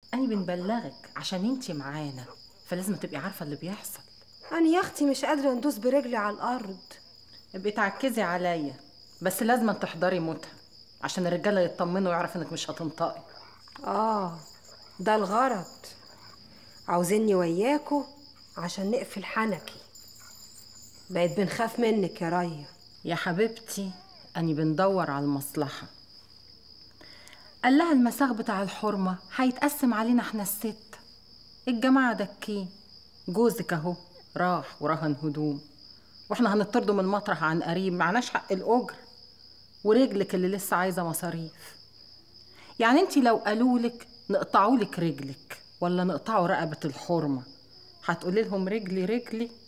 أنا بنبلغك عشان انتي معانا فلازم تبقي عارفة اللي بيحصل انا يا اختي مش قادره ندوس برجلي على الارض ابقي تعكزي عليا بس لازم تحضري موتها عشان الرجالة يطمنوا ويعرفوا انك مش هتنطقي اه ده الغرض عاوزيني وياكوا عشان نقفل حنكي بقيت بنخاف منك يا ريا يا حبيبتي أني بندور على المصلحة قال لها المساغ بتاع الحرمة هيتقسم علينا احنا الست الجماعة دكين جوزك اهو راح ورهن هدوم واحنا هنطرده من المطرح عن قريب معناش حق الأجر ورجلك اللي لسه عايزة مصاريف يعني انتي لو قالولك نقطعولك رجلك ولا نقطعوا رقبة الحرمة هتقولي لهم رجلي رجلي